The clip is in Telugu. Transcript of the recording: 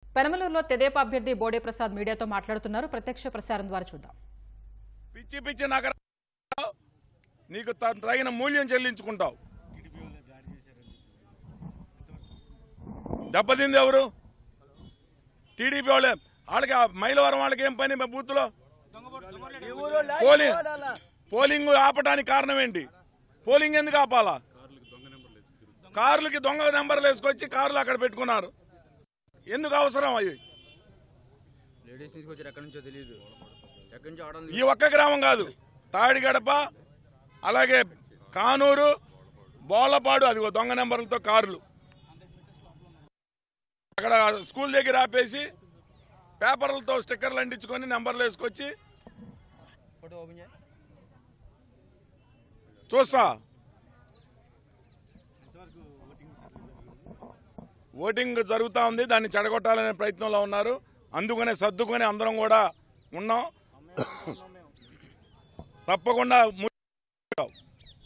పెనమలూరులో తెదేపా అభ్యర్థి బోడే ప్రసాద్ మీడియాతో మాట్లాడుతున్నారు ప్రత్యక్ష ప్రసారం ద్వారా చూద్దాం పిచ్చి పిచ్చి నగర నీకు త- తగిన మూల్యం చెల్లించుకుంటావు దెబ్బతింది ఎవరు టీడీపీ వాళ్ళే వాళ్ళకి ఆ మైలవరం వాళ్ళకి ఏం పని బూత్లో పోలింగ్ పోలింగ్ ఆపడానికి కారణం ఏంటి పోలింగ్ ఎందుకు ఆపాలా కార్లకి దొంగ నెంబర్లు వేసుకొచ్చి కార్లు అక్కడ పెట్టుకున్నారు ఎందుకు అవసరం అవి లేడీస్ తీసుకొచ్చారు ఎక్కడి నుంచో తెలియదు ఎక్కడి నుంచో ఆడడం ఈ ఒక్క గ్రామం కాదు తాడిగడప అలాగే కానూరు బోళ్లపాడు అది దొంగ నెంబర్లతో కార్లు అక్కడ స్కూల్ దగ్గర ఆపేసి పేపర్లతో స్టిక్కర్లు అంటించుకొని నెంబర్లు వేసుకొచ్చి ఫోటో ఓపెన్ చేయి చూస్తా ఓటింగ్ జరుగుతా ఉంది దాన్ని చెడగొట్టాలనే ప్రయత్నంలో ఉన్నారు అందుకనే సర్దుకొని అందరం కూడా ఉన్నాం తప్పకుండా ము-